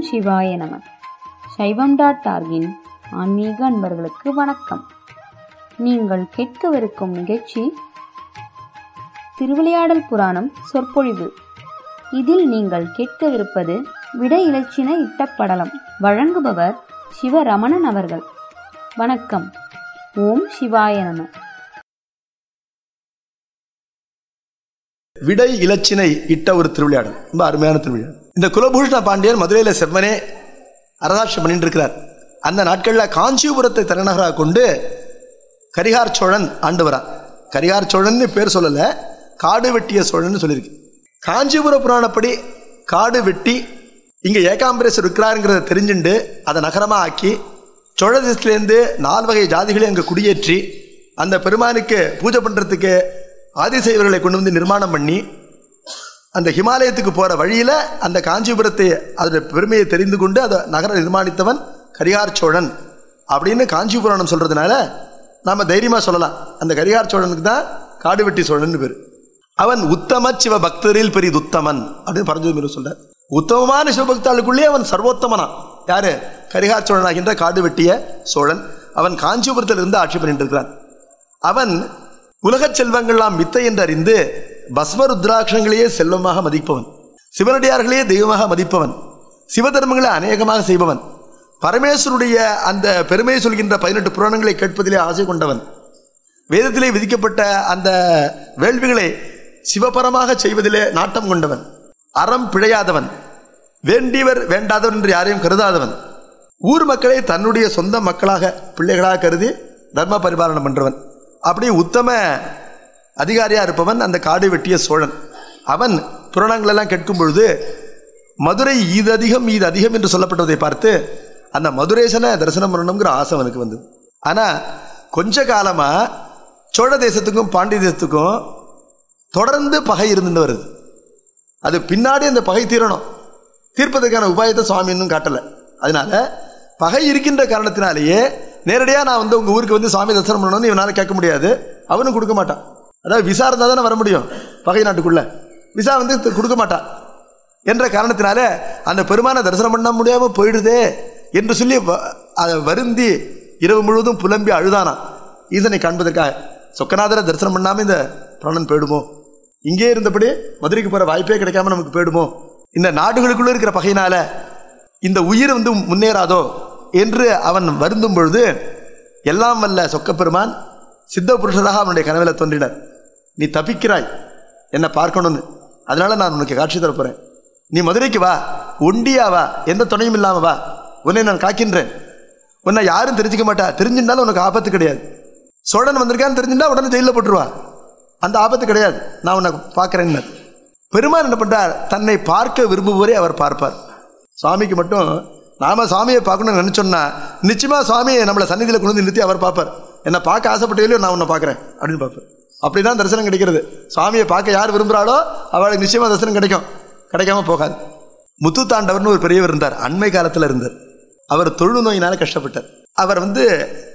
சிவாய நம சைவம் டாட் டார்கின் ஆன்மீக அன்பர்களுக்கு வணக்கம் நீங்கள் கேட்கவிருக்கும் நிகழ்ச்சி திருவிளையாடல் புராணம் சொற்பொழிவு இதில் நீங்கள் கேட்கவிருப்பது விட இலச்சின இட்டப்படலம் வழங்குபவர் சிவரமணன் அவர்கள் வணக்கம் ஓம் சிவாய நம விடை இலச்சினை இட்ட ஒரு திருவிளையாடல் ரொம்ப அருமையான திருவிளையாடல் இந்த குலபூஷண பாண்டியன் மதுரையில் செவ்வனே அரசாட்சி பண்ணிட்டு இருக்கிறார் அந்த நாட்களில் காஞ்சிபுரத்தை தலைநகராக கொண்டு கரிகார் சோழன் ஆண்டு வரான் கரிகார் சோழன் பேர் சொல்லலை காடு வெட்டிய சோழன் சொல்லியிருக்கு காஞ்சிபுர புராணப்படி காடு வெட்டி இங்கே ஏகாம்பரேஸ்வர் இருக்கிறாருங்கிறத தெரிஞ்சுண்டு அதை நகரமாக ஆக்கி சோழ தேசத்துலேருந்து நால் வகை ஜாதிகளை அங்கே குடியேற்றி அந்த பெருமானுக்கு பூஜை பண்ணுறதுக்கு ஆதிசைவர்களை கொண்டு வந்து நிர்மாணம் பண்ணி அந்த ஹிமாலயத்துக்கு போகிற வழியில் அந்த காஞ்சிபுரத்தை அதோட பெருமையை தெரிந்து கொண்டு அதை நகர நிர்மாணித்தவன் கரிகார் சோழன் அப்படின்னு காஞ்சிபுராணம் சொல்கிறதுனால நாம் தைரியமாக சொல்லலாம் அந்த கரிகார் சோழனுக்கு தான் காடு வெட்டி சோழன் பேர் அவன் உத்தம சிவ பக்தரில் பெரிய உத்தமன் அப்படின்னு பரஞ்சோதி சொல்றார் உத்தமமான சிவபக்தாளுக்குள்ளே அவன் சர்வோத்தமனா யாரு கரிகார் சோழன் ஆகின்ற காடு வெட்டிய சோழன் அவன் காஞ்சிபுரத்தில் இருந்து ஆட்சி பண்ணிட்டு இருக்கிறான் அவன் உலகச் செல்வங்கள்லாம் மித்தை என்று அறிந்து பஸ்ம ருத்ராட்சங்களையே செல்வமாக மதிப்பவன் சிவனடியார்களையே தெய்வமாக மதிப்பவன் சிவதர்மங்களை அநேகமாக செய்பவன் பரமேஸ்வருடைய அந்த பெருமையை சொல்கின்ற பதினெட்டு புராணங்களை கேட்பதிலே ஆசை கொண்டவன் வேதத்திலே விதிக்கப்பட்ட அந்த வேள்விகளை சிவபரமாக செய்வதிலே நாட்டம் கொண்டவன் அறம் பிழையாதவன் வேண்டியவர் வேண்டாதவன் என்று யாரையும் கருதாதவன் ஊர் மக்களை தன்னுடைய சொந்த மக்களாக பிள்ளைகளாக கருதி தர்ம பரிபாலனம் பண்றவன் அப்படி உத்தம அதிகாரியா இருப்பவன் அந்த காடு வெட்டிய சோழன் அவன் புராணங்கள் எல்லாம் கேட்கும் பொழுது மதுரை ஈது அதிகம் ஈது அதிகம் என்று சொல்லப்பட்டதை பார்த்து அந்த மதுரேசனை தரிசனம் பண்ணணுங்கிற ஆசை அவனுக்கு வந்தது ஆனா கொஞ்ச காலமா சோழ தேசத்துக்கும் பாண்டிய தேசத்துக்கும் தொடர்ந்து பகை இருந்துட்டு வருது அது பின்னாடி அந்த பகை தீரணும் தீர்ப்பதற்கான உபாயத்தை சுவாமி இன்னும் காட்டலை அதனால பகை இருக்கின்ற காரணத்தினாலேயே நேரடியாக நான் வந்து உங்கள் ஊருக்கு வந்து சுவாமி தரிசனம் பண்ணணும்னு இவனால் கேட்க முடியாது அவனும் கொடுக்க மாட்டான் அதாவது விசா இருந்தால் தானே வர முடியும் பகை நாட்டுக்குள்ள விசா வந்து த- கொடுக்க மாட்டான் என்ற காரணத்தினால அந்த பெருமானை தரிசனம் பண்ண முடியாமல் போயிடுதே என்று சொல்லி வ- அதை வருந்தி இரவு முழுவதும் புலம்பி அழுதானான் ஈசனை காண்பதற்காக சொக்கநாதரை தரிசனம் பண்ணாமல் இந்த பிராணன் போயிடுமோ இங்கே இருந்தபடி மதுரைக்கு போகிற வாய்ப்பே கிடைக்காம நமக்கு போயிடுமோ இந்த நாடுகளுக்குள்ள இருக்கிற பகையினால இந்த உயிர் வந்து முன்னேறாதோ என்று அவன் வருந்தும் பொழுது எல்லாம் வல்ல சொக்கப்பெருமான் சித்த புருஷராக அவனுடைய கனவில் தோன்றினார் நீ தப்பிக்கிறாய் என்னை பார்க்கணும்னு அதனால நான் உனக்கு காட்சி தரப்போறேன் நீ மதுரைக்கு வா ஒண்டியா வா எந்த துணையும் இல்லாம வா உன்னை நான் காக்கின்றேன் உன்னை யாரும் தெரிஞ்சுக்க மாட்டா தெரிஞ்சிருந்தாலும் உனக்கு ஆபத்து கிடையாது சோழன் வந்திருக்கான்னு தெரிஞ்சுட்டா உடனே ஜெயிலில் போட்டுருவா அந்த ஆபத்து கிடையாது நான் உன்னை பார்க்குறேன்னு பெருமான் என்ன பண்றார் தன்னை பார்க்க விரும்புவோரே அவர் பார்ப்பார் சுவாமிக்கு மட்டும் நாம சாமியை பார்க்கணும்னு நினைச்சோம்னா நிச்சயமா சுவாமியை நம்மளை சந்நிதியில் கொண்டு வந்து நிறுத்தி அவர் பார்ப்பார் என்னை பார்க்க ஆசைப்பட்டவையிலையோ நான் உன்னை பார்க்குறேன் அப்படின்னு பார்ப்பார் அப்படிதான் தரிசனம் கிடைக்கிறது சுவாமியை பார்க்க யார் விரும்புகிறாளோ அவளுக்கு நிச்சயமா தரிசனம் கிடைக்கும் கிடைக்காம போகாது முத்து தாண்டவர்னு ஒரு பெரியவர் இருந்தார் அண்மை காலத்தில் இருந்தார் அவர் தொழு நோயினால கஷ்டப்பட்டார் அவர் வந்து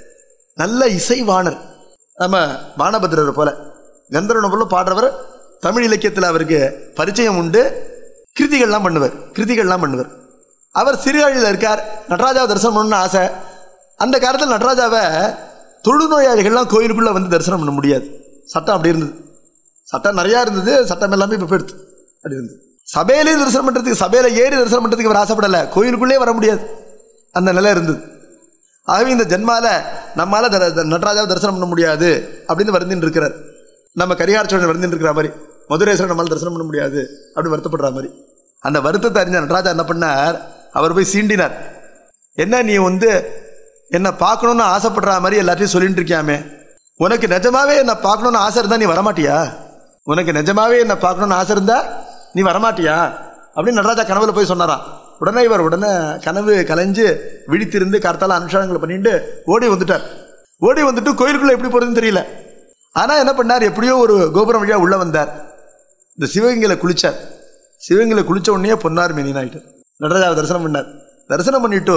நல்ல இசைவாணர் நம்ம வானபத்திரர் போல கந்தர்வனை போல பாடுறவர் தமிழ் இலக்கியத்தில் அவருக்கு பரிச்சயம் உண்டு கிருதிகள்லாம் பண்ணுவார் கிருதிகள்லாம் பண்ணுவார் அவர் சிறுகாழியில் இருக்கார் நடராஜாவை தரிசனம் பண்ணணும்னு ஆசை அந்த காலத்தில் நடராஜாவை தொழுநோயாளிகள்லாம் கோயிலுக்குள்ளே வந்து தரிசனம் பண்ண முடியாது சட்டம் அப்படி இருந்தது சட்டம் நிறையா இருந்தது சட்டம் எல்லாமே இப்போ போயிடுது அப்படி இருந்தது சபையிலே தரிசனம் பண்ணுறதுக்கு சபையில் ஏறி தரிசனம் பண்ணுறதுக்கு அவர் ஆசைப்படலை கோயிலுக்குள்ளே வர முடியாது அந்த நிலை இருந்தது ஆகவே இந்த ஜென்மால நம்மால தர- த- நடராஜாவை தரிசனம் பண்ண முடியாது அப்படின்னு வருந்தின்னு இருக்கிறார் நம்ம கரிகார சோழன் வருந்தின்னு இருக்கிற மாதிரி மதுரேஸ்வரன் நம்மளால தரிசனம் பண்ண முடியாது அப்படின்னு வருத்தப்படுற மாதிரி அந்த வருத்தத்தை அறிஞ்ச நடராஜா என்ன பண்ணார் அவர் போய் சீண்டினார் என்ன நீ வந்து என்னை பார்க்கணும்னு ஆசைப்படுற மாதிரி எல்லாத்தையும் சொல்லிட்டு இருக்கியாமே உனக்கு நிஜமாவே என்னை பார்க்கணும்னு ஆசை இருந்தா நீ வரமாட்டியா உனக்கு நிஜமாவே என்னை பார்க்கணும்னு ஆசை இருந்தா நீ வரமாட்டியா அப்படின்னு நடராஜா கனவுல போய் சொன்னாராம் உடனே இவர் உடனே கனவு கலைஞ்சு விழித்திருந்து கர்த்தால அனுஷ்டானங்களை பண்ணிட்டு ஓடி வந்துட்டார் ஓடி வந்துட்டு கோயிலுக்குள்ள எப்படி போறதுன்னு தெரியல ஆனா என்ன பண்ணார் எப்படியோ ஒரு கோபுரம் வழியா உள்ள வந்தார் இந்த சிவகங்கையில குளிச்சார் சிவகங்கையில குளிச்ச உடனே பொன்னார் மேனினாயிட்டார் நடராஜாவை தரிசனம் பண்ணார் தரிசனம் பண்ணிட்டு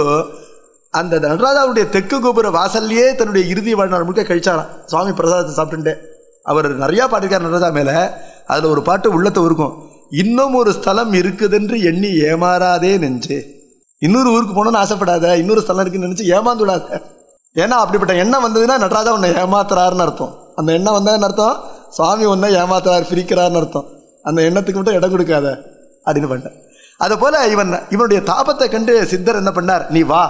அந்த நடராஜாவுடைய தெற்கு கோபுர வாசல்லையே தன்னுடைய இறுதி வாழ்நாள் முழுக்க கழிச்சாராம் சுவாமி பிரசாதத்தை சாப்பிட்டுட்டு அவர் நிறையா பாடிருக்கார் நடராஜா மேலே அதில் ஒரு பாட்டு உள்ளத்தை இருக்கும் இன்னும் ஒரு ஸ்தலம் இருக்குதென்று எண்ணி ஏமாறாதே நெஞ்சே இன்னொரு ஊருக்கு போகணும்னு ஆசைப்படாத இன்னொரு ஸ்தலம் இருக்குன்னு நினச்சி ஏமாந்து விடாத ஏன்னா அப்படிப்பட்ட எண்ணம் வந்ததுன்னா நடராஜா உன்னை ஏமாத்துறாருன்னு அர்த்தம் அந்த எண்ணம் வந்ததுன்னு அர்த்தம் சுவாமி உன்னை ஏமாத்துறாரு பிரிக்கிறாருன்னு அர்த்தம் அந்த எண்ணத்துக்கு மட்டும் இடம் கொடுக்காத அப்படின்னு பண்ணேன் அதை போல இவன் இவனுடைய தாபத்தை கண்டு சித்தர் என்ன பண்ணார் நீ வா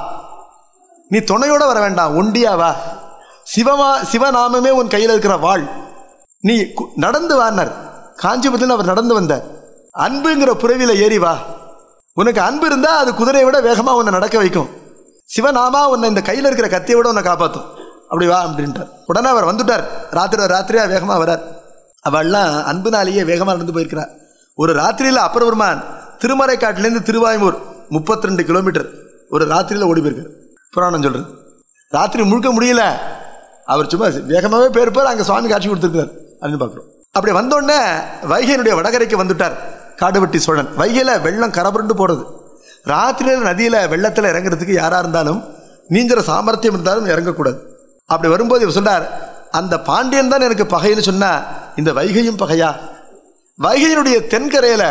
நீ துணையோட வர வேண்டாம் ஒண்டியா வா சிவமா சிவநாமமே உன் கையில் இருக்கிற வாழ் நீ கு- நடந்து வான்னார் காஞ்சிபுரத்தில் அவர் நடந்து வந்தார் அன்புங்கிற புறவில ஏறி வா உனக்கு அன்பு இருந்தா அது குதிரையை விட வேகமா உன்னை நடக்க வைக்கும் சிவநாமா உன்னை இந்த கையில் இருக்கிற கத்தியை விட உன்னை காப்பாற்றும் அப்படி வா அப்படின்ட்டார் உடனே அவர் வந்துட்டார் ராத்திரி ராத்திரியா வேகமா வரார் அவள்லாம் அன்புனாலேயே வேகமா நடந்து போயிருக்கிறார் ஒரு ராத்திரியில் அப்பரபெருமான் திருமறைக்காட்டிலேருந்து திருவாய்மூர் 32 ரெண்டு கிலோமீட்டர் ஒரு ராத்திரியில் ஓடி போயிருக்கார் புராணம் சொல்றது ராத்திரி முழுக்க முடியல அவர் சும்மா வேகமாகவே போயிருப்பார் அங்கே சுவாமி காட்சி கொடுத்துருக்கார் அப்படின்னு பார்க்குறோம் அப்படி வந்தோடனே வைகையினுடைய வடகரைக்கு வந்துட்டார் காடுவெட்டி சோழன் வைகையில் வெள்ளம் கரபுரண்டு போடுறது ராத்திரியில் நதியில் வெள்ளத்தில் இறங்குறதுக்கு யாராக இருந்தாலும் நீஞ்சற சாமர்த்தியம் இருந்தாலும் இறங்கக்கூடாது அப்படி வரும்போது இவர் சொன்னார் அந்த பாண்டியன் தான் எனக்கு பகைன்னு சொன்னா இந்த வைகையும் பகையா வைகையினுடைய தென்கரையில்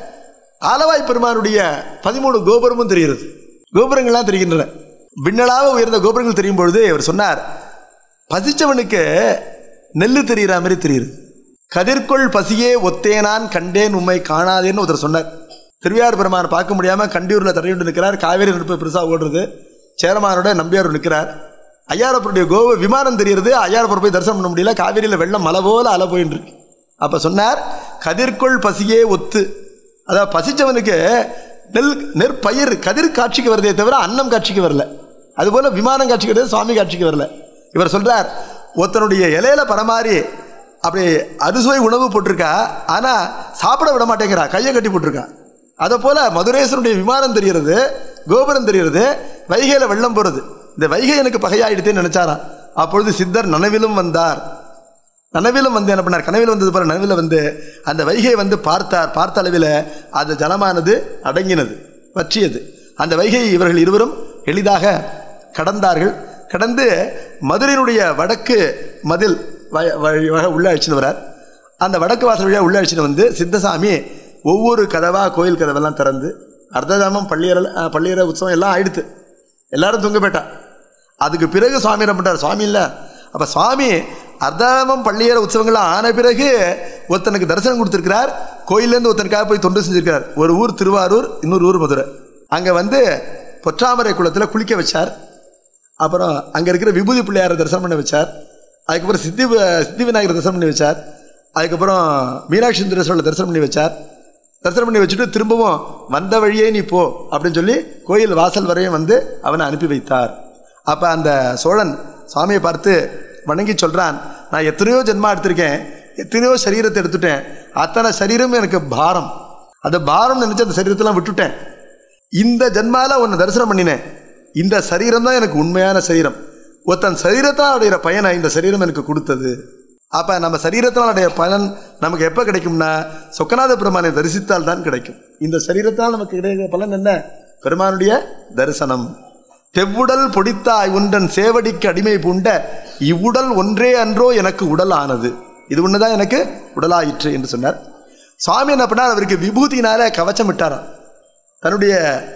ஆலவாய் பெருமானுடைய பதிமூணு கோபுரமும் தெரிகிறது கோபுரங்கள்லாம் தெரிகின்றன விண்ணலாக உயர்ந்த கோபுரங்கள் தெரியும் பொழுது இவர் சொன்னார் பசிச்சவனுக்கு நெல்லு தெரிகிற மாதிரி தெரியுது கதிர்கொள் பசியே ஒத்தேனான் கண்டேன் உம்மை காணாதேன்னு ஒருத்தர் சொன்னார் திருவியார் பெருமான் பார்க்க முடியாம கண்டியூரில் தரையுண்டு நிற்கிறார் காவேரி நெருப்பு பெருசா ஓடுறது சேரமானோட நம்பியார் நிற்கிறார் ஐயாரப்பருடைய கோவ விமானம் தெரியுறது ஐயாரப்பர் போய் தரிசனம் பண்ண முடியல காவேரியில் வெள்ளம் மலை போல அலை போயின்னு இருக்கு அப்ப சொன்னார் கதிர்கொள் பசியே ஒத்து அதாவது பசிச்சவனுக்கு நெல் நெற்பயிர் கதிர் காட்சிக்கு வருதே தவிர அன்னம் காட்சிக்கு வரல அதுபோல விமானம் காட்சிக்கு வருது சுவாமி காட்சிக்கு வரல இவர் சொல்றார் ஒருத்தனுடைய இலையில பரமாறி அப்படி அறுசுவை உணவு போட்டிருக்கா ஆனா சாப்பிட விட மாட்டேங்கிறா கையை கட்டி போட்டிருக்கா அதை போல மதுரேசனுடைய விமானம் தெரிகிறது கோபுரம் தெரிகிறது வைகையில வெள்ளம் போறது இந்த வைகை எனக்கு பகையாயிடுத்தேன்னு நினைச்சாராம் அப்பொழுது சித்தர் நனவிலும் வந்தார் நனவிலும் வந்து என்ன பண்ணார் கனவில் வந்தது போல நனவில் வந்து அந்த வைகையை வந்து பார்த்தார் பார்த்த அளவில் அந்த ஜலமானது அடங்கினது வற்றியது அந்த வைகையை இவர்கள் இருவரும் எளிதாக கடந்தார்கள் கடந்து மதுரையினுடைய வடக்கு மதில் வ- வழியாக உள்ள அழிச்சுன்னு வரார் அந்த வடக்கு வாசல் வழியாக உள்ள அழிச்சுன்னு வந்து சித்தசாமி ஒவ்வொரு கதவா கோயில் கதவெல்லாம் திறந்து அர்த்ததாமம் பள்ளியற பள்ளியற உற்சவம் எல்லாம் ஆயிடுத்து எல்லாரும் தூங்க போயிட்டா அதுக்கு பிறகு சுவாமி என்ன பண்றார் சுவாமி இல்லை அப்போ சுவாமி அர்த்தாமம் பள்ளியற உற்சவங்கள்லாம் ஆன பிறகு ஒருத்தனுக்கு தரிசனம் கொடுத்துருக்கிறார் கோயிலேருந்து ஒருத்தனுக்காக போய் தொண்டு செஞ்சிருக்கார் ஒரு ஊர் திருவாரூர் இன்னொரு ஊர் மதுரை அங்கே வந்து பொற்றாமரை குளத்தில் குளிக்க வச்சார் அப்புறம் அங்கே இருக்கிற விபூதி பிள்ளையாரை தரிசனம் பண்ண வச்சார் அதுக்கப்புறம் சித்தி சித்தி விநாயகர் தரிசனம் பண்ணி வச்சார் அதுக்கப்புறம் மீனாட்சி சுந்தரேஸ்வரரை தரிசனம் பண்ணி வச்சார் தரிசனம் பண்ணி வச்சுட்டு திரும்பவும் வந்த வழியே நீ போ அப்படின்னு சொல்லி கோயில் வாசல் வரையும் வந்து அவனை அனுப்பி வைத்தார் அப்போ அந்த சோழன் சுவாமியை பார்த்து வணங்கி சொல்கிறான் நான் எத்தனையோ ஜென்மா எடுத்திருக்கேன் எத்தனையோ சரீரத்தை எடுத்துட்டேன் அத்தனை சரீரம் எனக்கு பாரம் அந்த பாரம் நினச்சி அந்த சரீரத்தெல்லாம் விட்டுட்டேன் இந்த ஜென்மால உன்னை தரிசனம் பண்ணினேன் இந்த சரீரம் தான் எனக்கு உண்மையான சரீரம் ஒருத்தன் சரீரத்தால் அடைகிற பயனை இந்த சரீரம் எனக்கு கொடுத்தது அப்போ நம்ம சரீரத்தால் அடைய பலன் நமக்கு எப்போ கிடைக்கும்னா சொக்கநாத பெருமானை தரிசித்தால் தான் கிடைக்கும் இந்த சரீரத்தால் நமக்கு கிடைக்கிற பலன் என்ன பெருமானுடைய தரிசனம் தெவ்வுடல் பொடித்தாய் உன்றன் சேவடிக்கு அடிமை பூண்ட இவ்வுடல் ஒன்றே அன்றோ எனக்கு உடல் ஆனது இது ஒண்ணுதான் எனக்கு உடலாயிற்று என்று சொன்னார் சுவாமி என்ன பண்ணார் அவருக்கு விபூதியினால கவச்சம் விட்டாராம் தன்னுடைய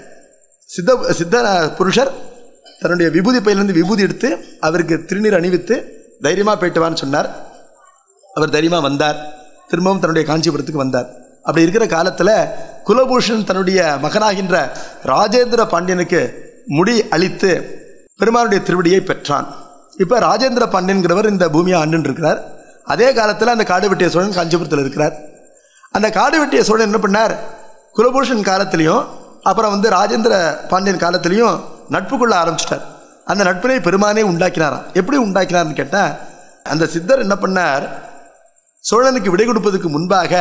சித்த சித்த புருஷர் தன்னுடைய விபூதி பையிலிருந்து விபூதி எடுத்து அவருக்கு திருநீர் அணிவித்து தைரியமாக போயிட்டு வான்னு சொன்னார் அவர் தைரியமாக வந்தார் திரும்பவும் தன்னுடைய காஞ்சிபுரத்துக்கு வந்தார் அப்படி இருக்கிற காலத்தில் குலபூஷன் தன்னுடைய மகனாகின்ற ராஜேந்திர பாண்டியனுக்கு முடி அளித்து பெருமானுடைய திருவடியை பெற்றான் இப்போ ராஜேந்திர பாண்டியன்கிறவர் இந்த பூமியை ஆண்டுன்னு இருக்கிறார் அதே காலத்தில் அந்த காடு வெட்டிய சோழன் காஞ்சிபுரத்தில் இருக்கிறார் அந்த காடு வெட்டிய சோழன் என்ன பண்ணார் குலபூஷன் காலத்திலையும் அப்புறம் வந்து ராஜேந்திர பாண்டியன் காலத்திலையும் நட்பு கொள்ள ஆரம்பிச்சிட்டார் அந்த நட்பினை பெருமானே உண்டாக்கினாராம் எப்படி உண்டாக்கினார்னு கேட்டால் அந்த சித்தர் என்ன பண்ணார் சோழனுக்கு விடை கொடுப்பதற்கு முன்பாக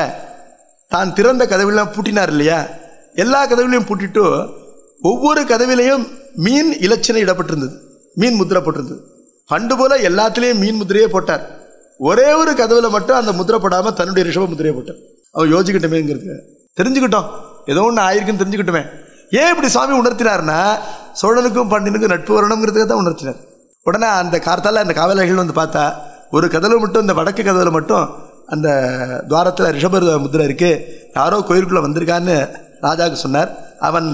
தான் திறந்த கதவுலாம் பூட்டினார் இல்லையா எல்லா கதவுலையும் பூட்டிட்டு ஒவ்வொரு கதவிலையும் மீன் இலச்சினை இடப்பட்டிருந்தது மீன் முத்திரை போட்டிருந்தது பண்டு போல எல்லாத்துலேயும் மீன் முத்திரையே போட்டார் ஒரே ஒரு கதவுல மட்டும் அந்த முத்திரை போடாம தன்னுடைய ரிஷப முத்திரையை போட்டார் அவன் யோசிக்கட்டுமேங்கிறது தெரிஞ்சுக்கிட்டோம் ஏதோ ஒன்று ஆயிருக்குன்னு தெரிஞ்சுக்கிட்டுமே ஏன் இப்படி சுவாமி உணர்த்தினார்னா சோழனுக்கும் பாண்டியனுக்கும் நட்பு வரணுங்கிறதுக்காக தான் உணர்த்தினார் உடனே அந்த கார்த்தால அந்த காவலர்கள் வந்து பார்த்தா ஒரு கதவுல மட்டும் இந்த வடக்கு கதவுல மட்டும் அந்த துவாரத்தில் ரிஷபர் முத்திரை இருக்கு யாரோ கோயிலுக்குள்ள வந்திருக்கான்னு ராஜாவுக்கு சொன்னார் அவன்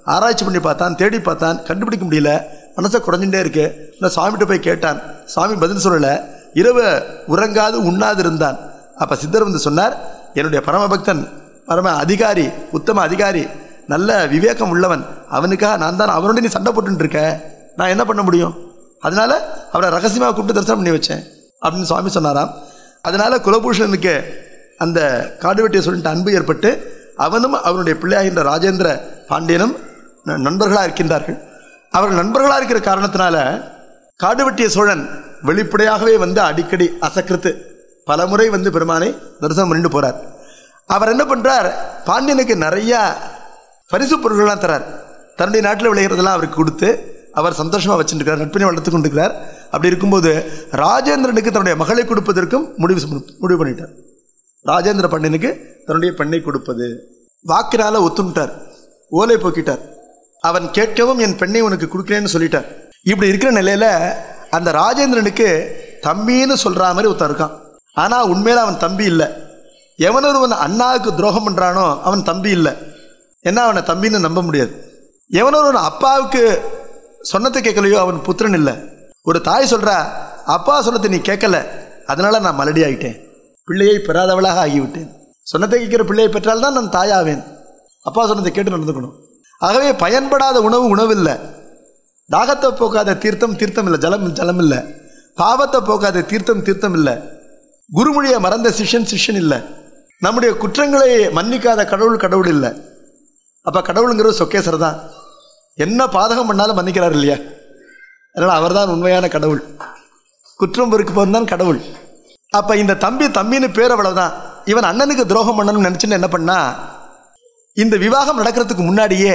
ஆராய்ச்சி பண்ணி பார்த்தான் தேடி பார்த்தான் கண்டுபிடிக்க முடியல மனசை குறைஞ்சுட்டே இருக்கு நான் சுவாமிகிட்ட போய் கேட்டான் சுவாமி பதில் சொல்லலை இரவு உறங்காது உண்ணாது இருந்தான் அப்போ சித்தர் வந்து சொன்னார் என்னுடைய பரமபக்தன் பரம அதிகாரி உத்தம அதிகாரி நல்ல விவேகம் உள்ளவன் அவனுக்காக நான் தான் அவனோட நீ சண்டை போட்டுட்டு இருக்க நான் என்ன பண்ண முடியும் அதனால அவரை ரகசியமாக கூப்பிட்டு தரிசனம் பண்ணி வச்சேன் அப்படின்னு சுவாமி சொன்னாராம் அதனால குலபூஷணனுக்கு அந்த காடு வெட்டியை சொல்லிட்டு அன்பு ஏற்பட்டு அவனும் அவனுடைய பிள்ளையாகின்ற ராஜேந்திர பாண்டியனும் ந- நண்பர்களாக இருக்கின்றார்கள் அவர்கள் நண்பர்களாக இருக்கிற காரணத்தினால காடு வெட்டிய சோழன் வெளிப்படையாகவே வந்து அடிக்கடி அசக்கிருத்து பலமுறை வந்து பெருமானை தரிசனம் பண்ணிட்டு போறார் அவர் என்ன பண்றார் பாண்டியனுக்கு நிறைய பரிசு பொருட்கள்லாம் தரார் தன்னுடைய நாட்டில் விளையிறதெல்லாம் அவருக்கு கொடுத்து அவர் சந்தோஷமா வச்சுருக்கிறார் நட்பினை வளர்த்து கொண்டிருக்கிறார் அப்படி இருக்கும்போது ராஜேந்திரனுக்கு தன்னுடைய மகளை கொடுப்பதற்கும் முடிவு செ- முடிவு பண்ணிட்டார் ராஜேந்திர பாண்டியனுக்கு தன்னுடைய பெண்ணை கொடுப்பது வாக்கினால ஒத்துமிட்டார் ஓலை போக்கிட்டார் அவன் கேட்கவும் என் பெண்ணை உனக்கு கொடுக்கிறேன்னு சொல்லிட்டார் இப்படி இருக்கிற நிலையில அந்த ராஜேந்திரனுக்கு தம்பின்னு சொல்ற மாதிரி ஒருத்தன் இருக்கான் ஆனா உண்மையில அவன் தம்பி இல்லை எவனொருவன் அண்ணாவுக்கு துரோகம் பண்றானோ அவன் தம்பி இல்லை ஏன்னா அவனை தம்பின்னு நம்ப முடியாது எவனொருவன் அப்பாவுக்கு சொன்னதை கேட்கலையோ அவன் புத்திரன் இல்லை ஒரு தாய் சொல்றா அப்பா சொன்னதை நீ கேட்கல அதனால நான் மலடி ஆகிட்டேன் பிள்ளையை பெறாதவளாக ஆகிவிட்டேன் சொன்னதை கேட்கிற பிள்ளையை பெற்றால்தான் நான் தாயாவேன் அப்பா சொன்னதை கேட்டு நடந்துக்கணும் ஆகவே பயன்படாத உணவு உணவில்லை தாகத்தை போக்காத தீர்த்தம் தீர்த்தம் இல்லை ஜலம் ஜலம் இல்லை பாவத்தை போக்காத தீர்த்தம் தீர்த்தம் இல்லை குருமொழியை மறந்த சிஷ்யன் சிஷ்யன் இல்லை நம்முடைய குற்றங்களை மன்னிக்காத கடவுள் கடவுள் இல்லை அப்போ கடவுளுங்கிறது சொக்கேசர் தான் என்ன பாதகம் பண்ணாலும் மன்னிக்கிறார் இல்லையா அதனால் அவர்தான் உண்மையான கடவுள் குற்றம் பொறுக்குப்பவன் தான் கடவுள் அப்போ இந்த தம்பி தம்பின்னு பேர் அவ்வளவுதான் இவன் அண்ணனுக்கு துரோகம் பண்ணணும்னு நினச்சின்னு என்ன பண்ணா இந்த விவாகம் நடக்கிறதுக்கு முன்னாடியே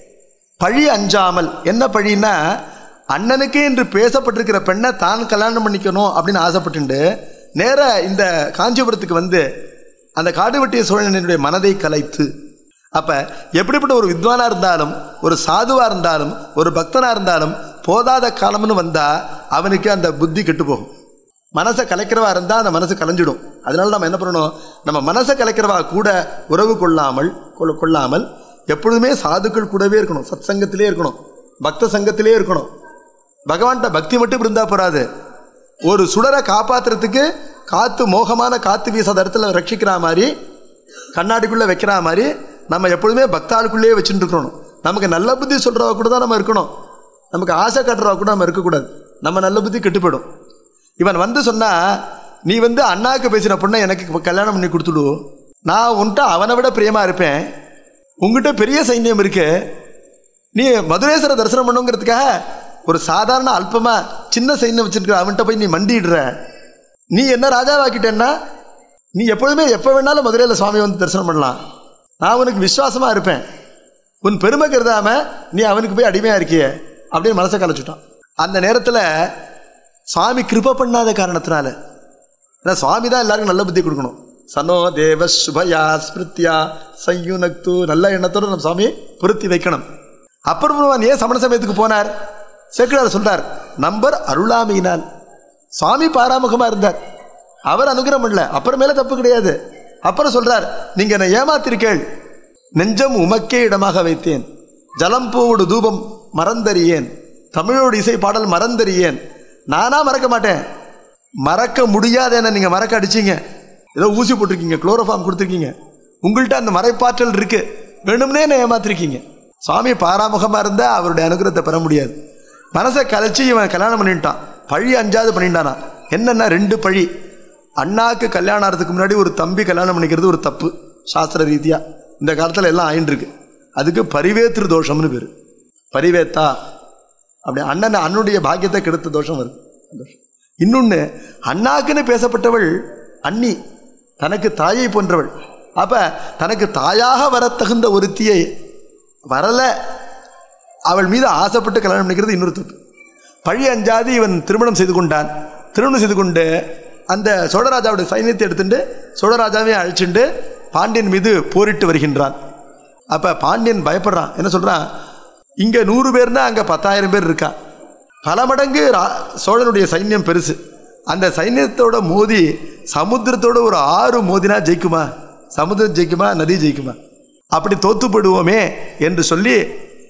பழி அஞ்சாமல் என்ன பழின்னா அண்ணனுக்கு என்று பேசப்பட்டிருக்கிற பெண்ணை தான் கல்யாணம் பண்ணிக்கணும் அப்படின்னு ஆசைப்பட்டுண்டு நேர இந்த காஞ்சிபுரத்துக்கு வந்து அந்த காடுவெட்டிய சோழனுடைய மனதை கலைத்து அப்ப எப்படிப்பட்ட ஒரு வித்வானா இருந்தாலும் ஒரு சாதுவா இருந்தாலும் ஒரு பக்தனா இருந்தாலும் போதாத காலம்னு வந்தா அவனுக்கு அந்த புத்தி கெட்டு போகும் மனசை கலைக்கிறவா இருந்தா அந்த மனசு கலைஞ்சிடும் அதனால நம்ம என்ன பண்ணணும் நம்ம மனசை கலைக்கிறவா கூட உறவு கொள்ளாமல் கொள்ள- கொள்ளாமல் எப்பொழுதுமே சாதுக்கள் கூடவே இருக்கணும் சத் சங்கத்திலே இருக்கணும் பக்த சங்கத்திலே இருக்கணும் பகவான்கிட்ட பக்தி மட்டும் இருந்தா போறாது ஒரு சுடரை காப்பாத்துறதுக்கு காத்து மோகமான காத்து வீசாத இடத்துல ரட்சிக்கிற மாதிரி கண்ணாடிக்குள்ள வைக்கிற மாதிரி நம்ம எப்பொழுதுமே பக்தாளுக்குள்ளேயே வச்சுட்டு இருக்கணும் நமக்கு நல்ல புத்தி சொல்றவா கூட தான் நம்ம இருக்கணும் நமக்கு ஆசை காட்டுறவா கூட நம்ம இருக்கக்கூடாது நம்ம நல்ல புத்தி கெட்டு போயிடும் இவன் வந்து சொன்னா நீ வந்து அண்ணாவுக்கு பேசின பொண்ணை எனக்கு இப்ப கல்யாணம் பண்ணி கொடுத்துடு நான் உன்கிட்ட அவனை விட பிரியமா இருப்பேன் உங்ககிட்ட பெரிய சைன்யம் இருக்கு நீ மதுரேஸ்வர தரிசனம் பண்ணுங்கிறதுக்காக ஒரு சாதாரண அல்பமா சின்ன சைன்யம் வச்சிருக்கிற அவன்கிட்ட போய் நீ மண்டிடுற நீ என்ன ராஜாவாக்கிட்டேன்னா நீ எப்பொழுதுமே எப்போ வேணாலும் மதுரையில் சுவாமி வந்து தரிசனம் பண்ணலாம் நான் உனக்கு விசுவாசமா இருப்பேன் உன் பெருமை கருதாம நீ அவனுக்கு போய் அடிமையா இருக்கியே அப்படின்னு மனசை கலைச்சுட்டான் அந்த நேரத்தில் சுவாமி கிருப பண்ணாத காரணத்தினால ஏன்னா சுவாமி தான் எல்லாருக்கும் நல்ல புத்தி கொடுக்கணும் சனோ தேவ சுபயா ஸ்மிருத்யா சையுனக்து நல்ல எண்ணத்தோடு நம்ம சுவாமி பொருத்தி வைக்கணும் அப்புறம் ஏன் சமண சமயத்துக்கு போனார் சேக்கிழார் சொல்றார் நம்பர் அருளாமையினால் சுவாமி பாராமுகமா இருந்தார் அவர் அனுகிரகம் பண்ணல அப்புறமேல தப்பு கிடையாது அப்புறம் சொல்றார் நீங்க என்னை ஏமாத்திருக்கேள் நெஞ்சம் உமக்கே இடமாக வைத்தேன் ஜலம் பூவோடு தூபம் மறந்தறியேன் தமிழோடு இசை பாடல் மறந்தறியேன் நானா மறக்க மாட்டேன் மறக்க முடியாத என்ன நீங்க மறக்க அடிச்சீங்க ஏதோ ஊசி போட்டிருக்கீங்க குளோரோஃபார்ம் கொடுத்துருக்கீங்க உங்கள்கிட்ட அந்த மறைப்பாற்றல் இருக்கு வேணும்னே என்ன ஏமாத்திருக்கீங்க சுவாமி பாராமுகமா இருந்தா அவருடைய அனுகிரகத்தை பெற முடியாது மனசை கலைச்சு இவன் கல்யாணம் பண்ணிட்டான் பழி அஞ்சாவது பண்ணிட்டானா என்னன்னா ரெண்டு பழி அண்ணாக்கு கல்யாணம் ஆகிறதுக்கு முன்னாடி ஒரு தம்பி கல்யாணம் பண்ணிக்கிறது ஒரு தப்பு சாஸ்திர ரீதியா இந்த காலத்துல எல்லாம் ஆயின்னு இருக்கு அதுக்கு பரிவேத்திரு தோஷம்னு பேரு பரிவேத்தா அப்படி அண்ணன் அண்ணனுடைய பாக்கியத்தை கெடுத்த தோஷம் வருது தோஷம். இன்னொன்னு அண்ணாக்குன்னு பேசப்பட்டவள் அண்ணி தனக்கு தாயை போன்றவள் அப்ப தனக்கு தாயாக வரத்தகுந்த ஒருத்தியை வரல அவள் மீது ஆசைப்பட்டு கல்யாணம் பண்ணிக்கிறது இன்னொரு தப்பு பழி அஞ்சாது இவன் திருமணம் செய்து கொண்டான் திருமணம் செய்து கொண்டு அந்த சோழராஜாவுடைய சைன்யத்தை எடுத்துட்டு சோழராஜாவே அழைச்சிட்டு பாண்டியன் மீது போரிட்டு வருகின்றான் அப்ப பாண்டியன் பயப்படுறான் என்ன சொல்றான் இங்க நூறு பேர்னா அங்க பத்தாயிரம் பேர் இருக்கா பல மடங்கு ரா- சோழனுடைய சைன்யம் பெருசு அந்த சைன்யத்தோட மோதி சமுத்திரத்தோட ஒரு ஆறு மோதினா ஜெயிக்குமா சமுத்திரம் ஜெயிக்குமா நதி ஜெயிக்குமா அப்படி தோத்து போடுவோமே என்று சொல்லி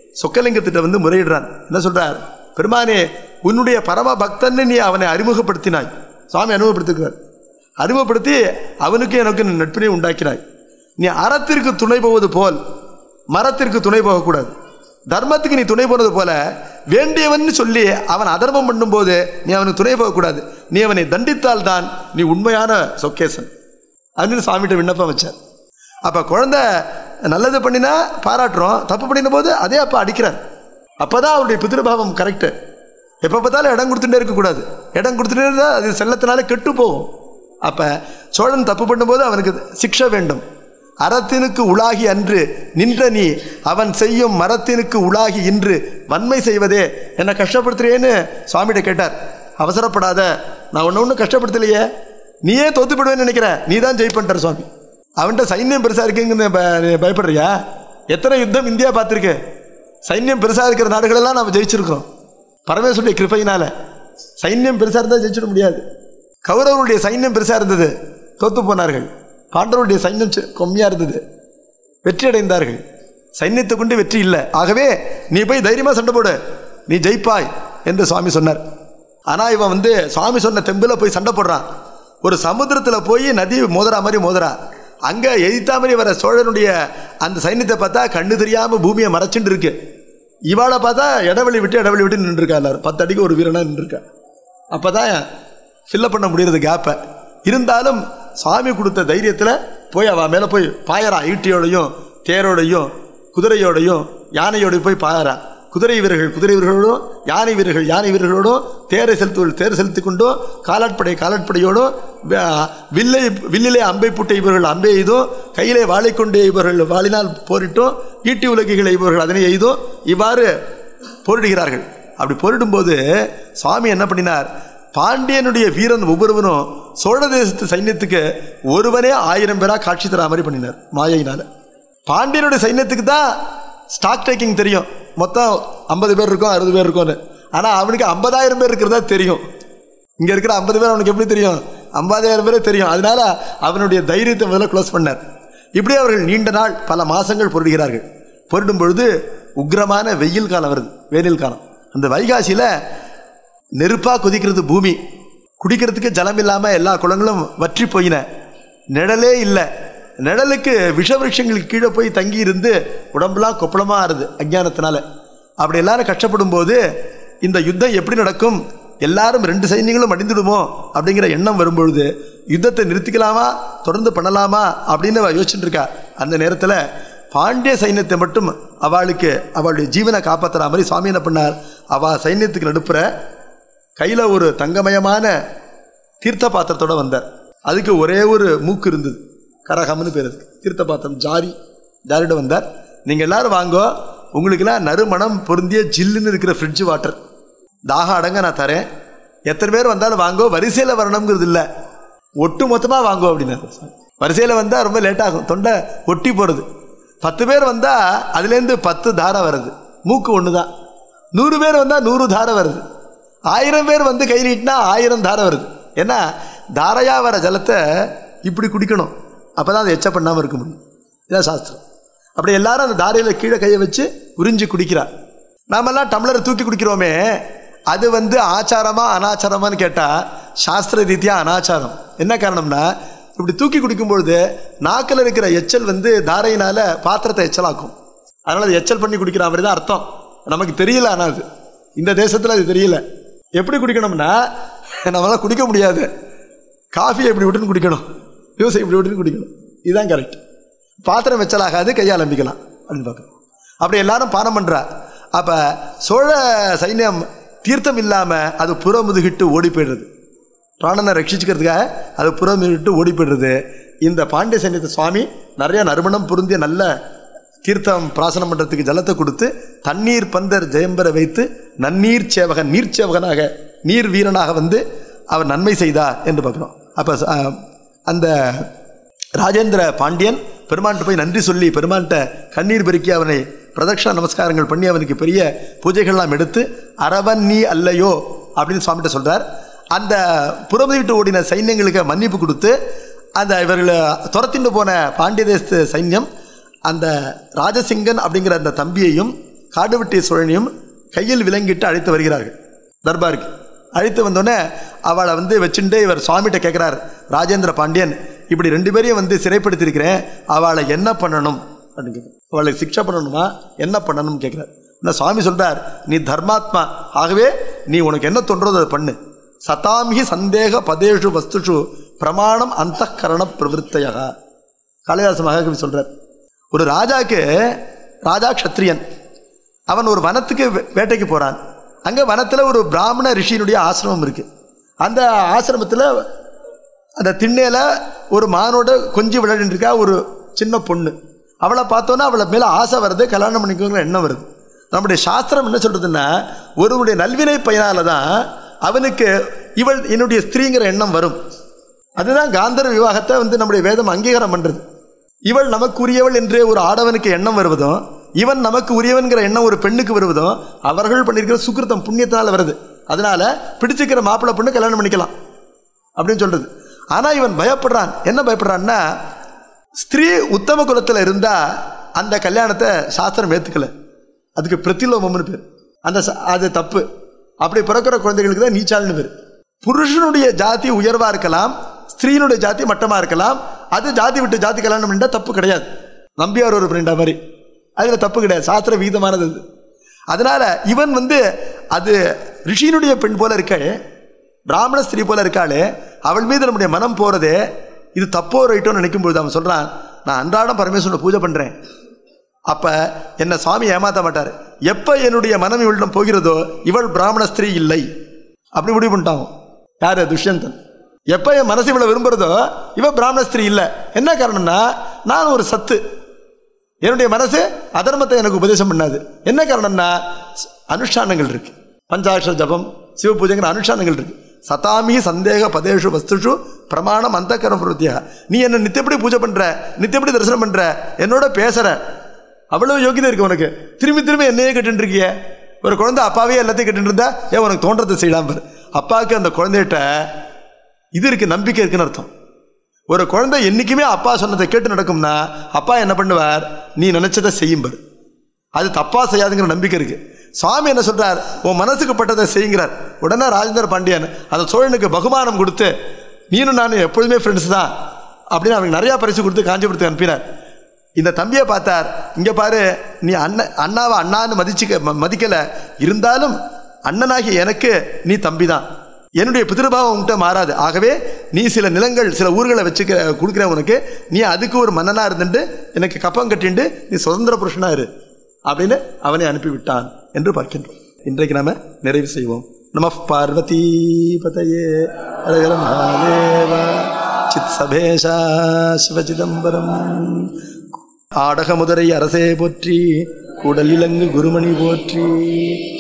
சொக்கலிங்கத்திட்ட வந்து முறையிடுறான் என்ன சொல்றார் பெருமானே உன்னுடைய பரம பக்தன்னு நீ அவனை அறிமுகப்படுத்தினாய் சுவாமி அறிமுகப்படுத்திக்கிறார் அறிமுகப்படுத்தி அவனுக்கு எனக்கு நட்பினை உண்டாக்கினாய் நீ அறத்திற்கு துணை போவது போல் மரத்திற்கு துணை போகக்கூடாது தர்மத்துக்கு நீ துணை போனது போல வேண்டியவன் சொல்லி அவன் அதர்மம் பண்ணும்போது நீ அவனுக்கு துணை போகக்கூடாது நீ அவனை தண்டித்தால் தான் நீ உண்மையான சொக்கேசன் அப்படின்னு சுவாமிகிட்ட விண்ணப்பம் வச்சார் அப்போ குழந்தை நல்லது பண்ணினா பாராட்டுறோம் தப்பு பண்ணின போது அதே அப்பா அடிக்கிறார் அப்போ தான் அவருடைய பிதிருபாவம் கரெக்டு எப்போ பார்த்தாலும் இடம் கொடுத்துட்டே இருக்கக்கூடாது இடம் கொடுத்துட்டே இருந்தால் அது செல்லத்தினால கெட்டு போகும் அப்போ சோழன் தப்பு பண்ணும்போது அவனுக்கு சிக்ஷை வேண்டும் அறத்தினுக்கு உலாகி அன்று நின்ற நீ அவன் செய்யும் மரத்தினுக்கு உலாகி இன்று வன்மை செய்வதே என்னை கஷ்டப்படுத்துறியேன்னு சுவாமிகிட்ட கேட்டார் அவசரப்படாத நான் ஒன்று ஒன்றும் கஷ்டப்படுத்தலையே நீயே தோத்துப்படுவேன்னு நினைக்கிற நீ தான் ஜெயிப்பன்ட்டார் சுவாமி அவன்கிட்ட சைன்யம் பெருசாக இருக்குங்கன்னு ப- நீ பயப்படுறியா எத்தனை யுத்தம் இந்தியா பார்த்துருக்கு சைன்யம் பெருசாக இருக்கிற நாடுகளெல்லாம் நம்ம ஜெயிச்சிருக்கிறோம் பரமேஸ்வருடைய கிருபையினால சைன்யம் பெருசாக இருந்தால் ஜெயிச்சிட முடியாது கௌரவருடைய சைன்யம் பெருசாக இருந்தது தோத்து போனார்கள் பாண்டவருடைய சைன்யம் சி- கம்மியா இருந்தது வெற்றி அடைந்தார்கள் சைன்யத்தை கொண்டு வெற்றி இல்லை ஆகவே நீ போய் தைரியமாக சண்டை போடு நீ ஜெயிப்பாய் என்று சுவாமி சொன்னார் ஆனால் இவன் வந்து சுவாமி சொன்ன தெம்புல போய் சண்டை போடுறான் ஒரு சமுத்திரத்தில் போய் நதி மோதுறா மாதிரி மோதுறா அங்கே எதிர்த்தா மாதிரி வர சோழனுடைய அந்த சைன்யத்தை பார்த்தா கண்ணு தெரியாமல் பூமியை மறைச்சுட்டு இருக்கு இவாளை பார்த்தா இடைவெளி விட்டு இடைவெளி விட்டு நின்றுருக்கா எல்லாரும் பத்து அடிக்கு ஒரு வீரனா நின்றுருக்கா அப்போ தான் ஃபில்லப் பண்ண முடியறது கேப்பை இருந்தாலும் சாமி கொடுத்த தைரியத்தில் போய் அவன் மேலே போய் பாயறா ஈட்டியோடையும் தேரோடையும் குதிரையோடையும் யானையோடையும் போய் பாயறா குதிரை வீரர்கள் குதிரை வீரர்களோடும் யானை வீரர்கள் யானை வீரர்களோடும் தேரை செலுத்து தேர் செலுத்தி கொண்டும் காலாட்படை காலாட்படையோடும் வே- வில்லை வில்லிலே அம்பை புட்டை இவர்கள் அம்பை எய்தும் கையிலே வாளை கொண்டு இவர்கள் வாளினால் போரிட்டும் ஈட்டி உலகிகளை இவர்கள் அதனை எய்தும் இவ்வாறு போரிடுகிறார்கள் அப்படி போரிடும்போது சுவாமி என்ன பண்ணினார் பாண்டியனுடைய வீரன் ஒவ்வொருவனும் சோழ தேசத்து சைன்யத்துக்கு ஒருவனே ஆயிரம் பேரா காட்சி தரா மாதிரி பண்ணினார் மாயையினால பாண்டியனுடைய சைன்யத்துக்கு தான் ஸ்டாக் டேக்கிங் தெரியும் மொத்தம் ஐம்பது பேர் இருக்கும் அறுபது பேர் இருக்கும்னு ஆனால் அவனுக்கு ஐம்பதாயிரம் பேர் இருக்கிறதா தெரியும் இங்கே இருக்கிற ஐம்பது பேர் அவனுக்கு எப்படி தெரியும் ஐம்பதாயிரம் பேரே தெரியும் அதனால அவனுடைய தைரியத்தை முதல்ல க்ளோஸ் பண்ணார் இப்படி அவர்கள் நீண்ட நாள் பல மாசங்கள் பொருடுகிறார்கள் பொருடும் பொழுது உக்கிரமான வெயில் காலம் வருது வேனில் காலம் அந்த வைகாசியில் நெருப்பாக கொதிக்கிறது பூமி குடிக்கிறதுக்கு ஜலம் இல்லாமல் எல்லா குளங்களும் வற்றி போயின நிழலே இல்லை நிழலுக்கு விஷவிருஷங்களுக்கு கீழே போய் தங்கி இருந்து உடம்புலாம் கொப்பளமாக ஆறுது அஞ்ஞானத்தினால அப்படி எல்லாரும் கஷ்டப்படும் போது இந்த யுத்தம் எப்படி நடக்கும் எல்லாரும் ரெண்டு சைன்யங்களும் அடிந்துடுமோ அப்படிங்கிற எண்ணம் வரும்பொழுது யுத்தத்தை நிறுத்திக்கலாமா தொடர்ந்து பண்ணலாமா அப்படின்னு அவ யோசிச்சுட்டு இருக்கா அந்த நேரத்தில் பாண்டிய சைன்யத்தை மட்டும் அவளுக்கு அவளுடைய ஜீவனை காப்பாற்றுற மாதிரி சுவாமி என்ன பண்ணார் அவள் சைன்யத்துக்கு நடுப்புற கையில் ஒரு தங்கமயமான தீர்த்த பாத்திரத்தோட வந்தார் அதுக்கு ஒரே ஒரு மூக்கு இருந்தது கரகம்னு பேர் அதுக்கு தீர்த்த பாத்திரம் ஜாரி ஜாரியோட வந்தார் நீங்கள் எல்லாரும் வாங்கோ உங்களுக்கெல்லாம் நறுமணம் பொருந்திய ஜில்லுன்னு இருக்கிற ஃப்ரிட்ஜ் வாட்டர் தாகம் அடங்க நான் தரேன் எத்தனை பேர் வந்தாலும் வாங்கோ வரிசையில் வரணுங்கிறது இல்லை ஒட்டு மொத்தமாக வாங்கோ அப்படின்னாரு வரிசையில் வந்தால் ரொம்ப லேட் ஆகும் தொண்டை ஒட்டி போகிறது பத்து பேர் வந்தால் அதுலேருந்து பத்து தாரை வருது மூக்கு ஒன்று தான் நூறு பேர் வந்தால் நூறு தாரை வருது ஆயிரம் பேர் வந்து கை நீட்டினா ஆயிரம் தாரை வருது ஏன்னா தாரையாக வர ஜலத்தை இப்படி குடிக்கணும் அப்போ தான் அதை எச்ச பண்ணாமல் இருக்க முடியும் இதான் சாஸ்திரம் அப்படி எல்லாரும் அந்த தாரையில் கீழே கையை வச்சு உறிஞ்சி குடிக்கிறார் நாமெல்லாம் டம்ளரை தூக்கி குடிக்கிறோமே அது வந்து ஆச்சாரமா அனாச்சாரமான்னு கேட்டால் சாஸ்திர ரீதியாக அனாச்சாரம் என்ன காரணம்னா இப்படி தூக்கி குடிக்கும்பொழுது நாக்கில் இருக்கிற எச்சல் வந்து தாரையினால பாத்திரத்தை எச்சலாக்கும் அதனால் அது எச்சல் பண்ணி குடிக்கிற மாதிரி தான் அர்த்தம் நமக்கு தெரியல ஆனால் அது இந்த தேசத்தில் அது தெரியல எப்படி குடிக்கணும்னா நம்மளால் குடிக்க முடியாது காஃபி எப்படி விட்டுன்னு குடிக்கணும் ஜூஸை இப்படி விட்டுன்னு குடிக்கணும் இதுதான் கரெக்ட் பாத்திரம் வெச்சலாகாது கையால் அம்பிக்கலாம் அப்படின்னு பார்க்கணும் அப்படி எல்லாரும் பானம் பண்ணுறா அப்போ சோழ சைன்யம் தீர்த்தம் இல்லாமல் அது புறமுதுகிட்டு ஓடி போயிடுறது பிராணனை ரட்சிச்சுக்கிறதுக்காக அது புறமுதுகிட்டு ஓடி போயிடுறது இந்த பாண்டிய சைன்யத்தை சுவாமி நிறைய நறுமணம் பொருந்திய நல்ல தீர்த்தம் பிராசனம் பண்ணுறதுக்கு ஜலத்தை கொடுத்து தண்ணீர் பந்தர் ஜெயம்பர வைத்து நன்னீர் சேவகன் நீர் சேவகனாக நீர் வீரனாக வந்து அவர் நன்மை செய்தார் என்று பார்க்குறோம் அப்போ அந்த ராஜேந்திர பாண்டியன் பெருமான்கிட்ட போய் நன்றி சொல்லி பெருமான்கிட்ட கண்ணீர் பெருக்கி அவனை பிரதட்சண நமஸ்காரங்கள் பண்ணி அவனுக்கு பெரிய பூஜைகள்லாம் எடுத்து அரவன் நீ அல்லையோ அப்படின்னு சுவாமிகிட்ட சொல்கிறார் அந்த புறமுதிட்டு ஓடின சைன்யங்களுக்கு மன்னிப்பு கொடுத்து அந்த இவர்களை துரத்திட்டு போன பாண்டிய தேசத்து சைன்யம் அந்த ராஜசிங்கன் அப்படிங்கிற அந்த தம்பியையும் காடுவெட்டி சோழனையும் கையில் விலங்கிட்டு அழைத்து வருகிறார்கள் தர்பாருக்கு அழைத்து வந்தோடனே அவளை வந்து வச்சுட்டு இவர் சுவாமிகிட்ட கேட்குறார் ராஜேந்திர பாண்டியன் இப்படி ரெண்டு பேரையும் வந்து சிறைப்படுத்தியிருக்கிறேன் அவளை என்ன பண்ணணும் அப்படின்னு கேட்குறார் அவளை சிக்ஷை பண்ணணுமா என்ன பண்ணணும்னு கேட்குறார் இந்த சுவாமி சொல்றார் நீ தர்மாத்மா ஆகவே நீ உனக்கு என்ன தோன்றதோ அதை பண்ணு சதாமிகி சந்தேக பதேஷு வஸ்துஷு பிரமாணம் அந்த கரண பிரவருத்தையா காளிதாச மகாகவி சொல்றார் ஒரு ராஜாக்கு ராஜா க்ஷத்ரியன் அவன் ஒரு வனத்துக்கு வே- வேட்டைக்கு போறான் அங்க வனத்துல ஒரு பிராமண ரிஷியினுடைய ஆசிரமம் இருக்கு அந்த ஆசிரமத்துல அந்த திண்ணையில ஒரு மானோட கொஞ்சி விளையாடிட்டு இருக்கா ஒரு சின்ன பொண்ணு அவளை பார்த்தோன்னா அவளை மேல ஆசை வருது கல்யாணம் பண்ணிக்கோங்கிற எண்ணம் வருது நம்முடைய சாஸ்திரம் என்ன சொல்றதுன்னா ஒருவனுடைய நல்வினை பயனால தான் அவனுக்கு இவள் என்னுடைய ஸ்திரீங்கிற எண்ணம் வரும் அதுதான் காந்தர் விவாகத்தை வந்து நம்முடைய வேதம் அங்கீகாரம் பண்றது இவள் நமக்கு உரியவள் என்று ஒரு ஆடவனுக்கு எண்ணம் வருவதும் இவன் நமக்கு உரியவன்கிற எண்ணம் ஒரு பெண்ணுக்கு வருவதும் அவர்கள் பண்ணியிருக்கிற சுக்கிருத்தம் புண்ணியத்தினால வருது அதனால பிடிச்சிக்கிற மாப்பிள்ளை பொண்ணு கல்யாணம் பண்ணிக்கலாம் அப்படின்னு சொல்றது ஆனா இவன் பயப்படுறான் என்ன பயப்படுறான்னா ஸ்திரீ உத்தம குலத்துல இருந்தா அந்த கல்யாணத்தை சாஸ்திரம் ஏத்துக்கல அதுக்கு பிரதிலோமம்னு பேர் அந்த ச- அது தப்பு அப்படி பிறக்கிற குழந்தைகளுக்கு தான் நீச்சால்னு பேர் புருஷனுடைய ஜாதி உயர்வா இருக்கலாம் ஸ்திரீனுடைய ஜாதி மட்டமா இருக்கலாம் அது ஜாதி விட்டு ஜாதி கல்யாணம் பண்ணா தப்பு கிடையாது நம்பியார் ஒரு பிரிண்டா மாதிரி அதுல தப்பு கிடையாது சாஸ்திர விகிதமானது அது அதனால இவன் வந்து அது ரிஷியினுடைய பெண் போல இருக்க பிராமண ஸ்திரீ போல இருக்காளே அவள் மீது நம்முடைய மனம் போறதே இது தப்போ ரைட்டோன்னு நினைக்கும் பொழுது அவன் சொல்றான் நான் அன்றாடம் பரமேஸ்வரனை பூஜை பண்றேன் அப்ப என்ன சுவாமி ஏமாத்த மாட்டார் எப்ப என்னுடைய மனம் இவளிடம் போகிறதோ இவள் பிராமண ஸ்திரீ இல்லை அப்படி முடிவு பண்ணிட்டான் அவன். யாரு துஷ்யந்தன் எப்ப என் மனசு இவளை விரும்புறதோ இவ பிராமண ஸ்திரீ இல்லை என்ன காரணம்னா நான் ஒரு சத்து என்னுடைய மனசு அதர்மத்தை எனக்கு உபதேசம் பண்ணாது என்ன காரணம்னா ஸ்- அனுஷ்டானங்கள் இருக்கு பஞ்சாட்சர ஜபம் சிவ பூஜைங்கிற அனுஷ்டானங்கள் இருக்கு சதாமி சந்தேக பதேஷு வஸ்துஷு பிரமாணம் அந்த பிரவருத்தியா நீ என்ன நித்தியப்படி பூஜை பண்ற நித்தியப்படி தரிசனம் பண்ற என்னோட பேசுற அவ்வளவு யோகிதை இருக்கு உனக்கு திரும்பி திரும்பி என்னையே கேட்டுட்டு இருக்கிய ஒரு குழந்தை அப்பாவே எல்லாத்தையும் கேட்டுட்டு இருந்தா ஏன் உனக்கு தோன்றதை செய்யலாம் பாரு அப்பாவுக்கு அந்த குழந்தைகிட்ட இது இருக்கு நம்பிக்கை இருக்குன்னு அர்த்தம் ஒரு குழந்தை என்னைக்குமே அப்பா சொன்னதை கேட்டு நடக்கும்னா அப்பா என்ன பண்ணுவார் நீ நினைச்சதை செய்யும்பார் அது தப்பா செய்யாதுங்கிற நம்பிக்கை இருக்கு சுவாமி என்ன சொல்றார் உன் மனசுக்கு பட்டதை செய்யுங்கிறார் உடனே ராஜேந்திர பாண்டியன் அந்த சோழனுக்கு பகுமானம் கொடுத்து நீனும் நானும் எப்பொழுதுமே ஃப்ரெண்ட்ஸ் தான் அப்படின்னு அவனுக்கு நிறைய பரிசு கொடுத்து காஞ்சிபுரத்துக்கு அனுப்பினார் இந்த தம்பியை பார்த்தார் இங்க பாரு நீ அண்ணன் அண்ணாவை அண்ணான்னு மதிச்சுக்க ம- மதிக்கல இருந்தாலும் அண்ணனாகிய எனக்கு நீ தம்பி தான் என்னுடைய பிதிருபாவம் உன்கிட்ட மாறாது ஆகவே நீ சில நிலங்கள் சில ஊர்களை வச்சுக்க கொடுக்குற உனக்கு நீ அதுக்கு ஒரு மன்னனா இருந்துட்டு எனக்கு கப்பம் கட்டிண்டு நீ சுதந்திர புருஷனா இரு அப்படின்னு அவனை அனுப்பிவிட்டான் என்று பார்க்கின்றோம் இன்றைக்கு நாம நிறைவு செய்வோம் நம பார்வதி பதையே ஹரஹர மகாதேவ சித் சபேஷா சிவசிதம்பரம் ஆடகமுதரை அரசே போற்றி கூடலிலங்கு குருமணி போற்றி